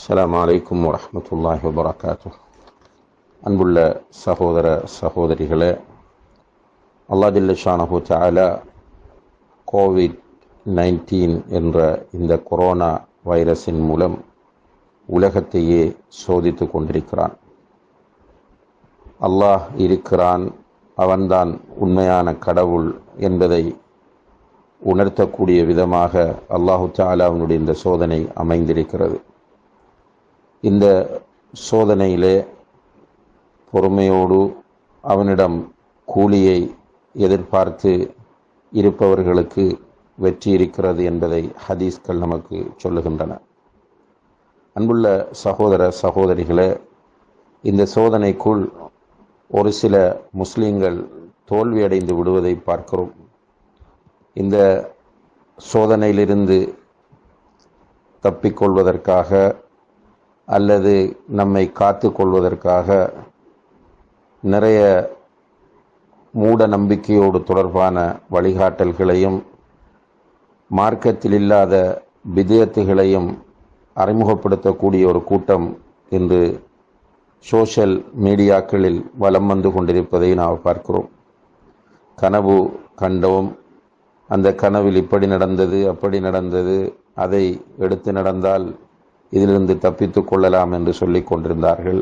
அஸ்ஸலாமு அலைக்கும் வரஹ்மத்துல்லாஹி வபரகாத்து அன்புள்ள சகோதர சகோதரிகளே அல்லா ஜில்லஷானஹு தஆலா கோவிட் நைன்டீன் என்ற இந்த கொரோனா வைரஸின் மூலம் உலகத்தையே சோதித்து கொண்டிருக்கிறான் அல்லாஹ் இருக்கிறான் அவன்தான் உண்மையான கடவுள் என்பதை உணர்த்தக்கூடிய விதமாக அல்லாஹு தாலாவினுடைய இந்த சோதனை அமைந்திருக்கிறது இந்த சோதனையிலே பொறுமையோடு அவனிடம் கூலியை எதிர்பார்த்து இருப்பவர்களுக்கு வெற்றி இருக்கிறது என்பதை ஹதீஸ்கள் நமக்கு சொல்லுகின்றன அன்புள்ள சகோதர சகோதரிகளே இந்த சோதனைக்குள் ஒரு சில முஸ்லீம்கள் தோல்வியடைந்து விடுவதை பார்க்கிறோம் இந்த சோதனையிலிருந்து தப்பிக்கொள்வதற்காக அல்லது நம்மை காத்து கொள்வதற்காக நிறைய மூட நம்பிக்கையோடு தொடர்பான வழிகாட்டல்களையும் மார்க்கத்தில் இல்லாத விதயத்துகளையும் அறிமுகப்படுத்தக்கூடிய ஒரு கூட்டம் இன்று சோஷியல் மீடியாக்களில் வலம் வந்து கொண்டிருப்பதை நாம் பார்க்கிறோம் கனவு கண்டோம் அந்த கனவில் இப்படி நடந்தது அப்படி நடந்தது அதை எடுத்து நடந்தால் இதிலிருந்து தப்பித்து கொள்ளலாம் என்று சொல்லிக் கொண்டிருந்தார்கள்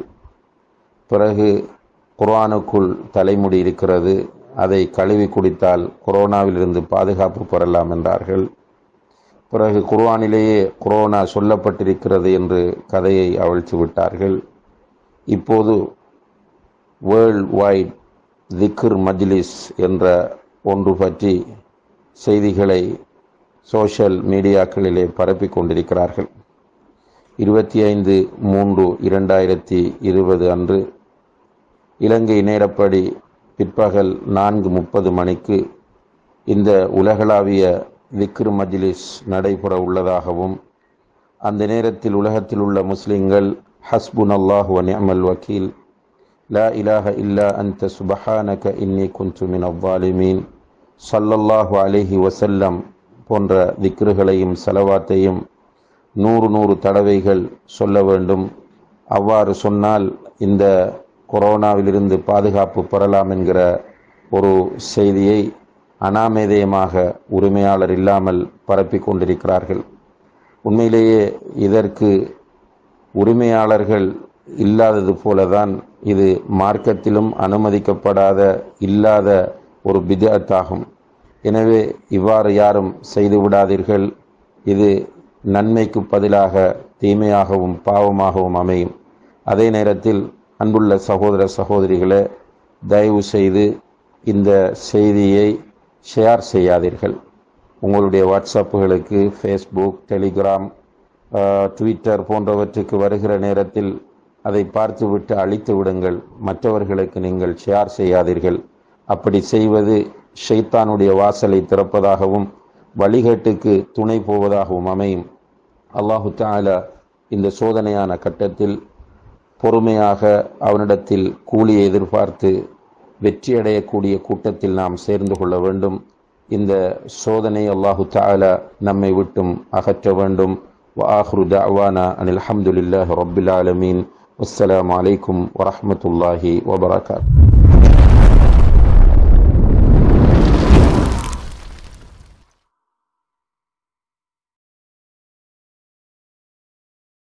பிறகு குர்ஆனுக்குள் தலைமுடி இருக்கிறது அதை கழுவி குடித்தால் கொரோனாவிலிருந்து பாதுகாப்பு பெறலாம் என்றார்கள் பிறகு குர்ஆனிலேயே கொரோனா சொல்லப்பட்டிருக்கிறது என்று கதையை அவிழ்த்து விட்டார்கள் இப்போது வேர்ல்ட் வைட் திக்ர் மஜ்லிஸ் என்ற ஒன்று பற்றி செய்திகளை சோஷியல் மீடியாக்களிலே பரப்பிக் கொண்டிருக்கிறார்கள் இருபத்தி ஐந்து மூன்று இரண்டாயிரத்தி இருபது அன்று இலங்கை நேரப்படி பிற்பகல் நான்கு முப்பது மணிக்கு இந்த உலகளாவிய விக்ரு மஜ்லிஸ் நடைபெற உள்ளதாகவும் அந்த நேரத்தில் உலகத்தில் உள்ள முஸ்லிம்கள் ஹஸ்புன் அல்லாஹ் நிஅமல் வக்கீல் லா இலாஹ இல்லா அன்த சுபஹானக இன்னி குந்து மின் அவ்வாலிமீன் சல்லல்லாஹு அலிஹி வசல்லம் போன்ற திக்ருகளையும் செலவாத்தையும் நூறு நூறு தடவைகள் சொல்ல வேண்டும் அவ்வாறு சொன்னால் இந்த கொரோனாவிலிருந்து பாதுகாப்பு பெறலாம் என்கிற ஒரு செய்தியை அனாமேதயமாக உரிமையாளர் இல்லாமல் பரப்பி கொண்டிருக்கிறார்கள் உண்மையிலேயே இதற்கு உரிமையாளர்கள் இல்லாதது போலதான் இது மார்க்கத்திலும் அனுமதிக்கப்படாத இல்லாத ஒரு பிதத்தாகும் எனவே இவ்வாறு யாரும் செய்து விடாதீர்கள் இது நன்மைக்கு பதிலாக தீமையாகவும் பாவமாகவும் அமையும் அதே நேரத்தில் அன்புள்ள சகோதர சகோதரிகளே தயவு செய்து இந்த செய்தியை ஷேர் செய்யாதீர்கள் உங்களுடைய வாட்ஸ்அப்புகளுக்கு ஃபேஸ்புக் டெலிகிராம் ட்விட்டர் போன்றவற்றுக்கு வருகிற நேரத்தில் அதை பார்த்துவிட்டு அழித்து விடுங்கள் மற்றவர்களுக்கு நீங்கள் ஷேர் செய்யாதீர்கள் அப்படி செய்வது ஷைத்தானுடைய வாசலை திறப்பதாகவும் வழிகேட்டுக்கு துணை போவதாகவும் அமையும் அல்லாஹு தாலா இந்த சோதனையான கட்டத்தில் பொறுமையாக அவனிடத்தில் கூலியை எதிர்பார்த்து வெற்றியடையக்கூடிய கூட்டத்தில் நாம் சேர்ந்து கொள்ள வேண்டும் இந்த சோதனை அல்லாஹு தாலா நம்மை விட்டும் அகற்ற வேண்டும் وآخر دعوانا أن الحمد لله رب العالمين والسلام عليكم ورحمة الله وبركاته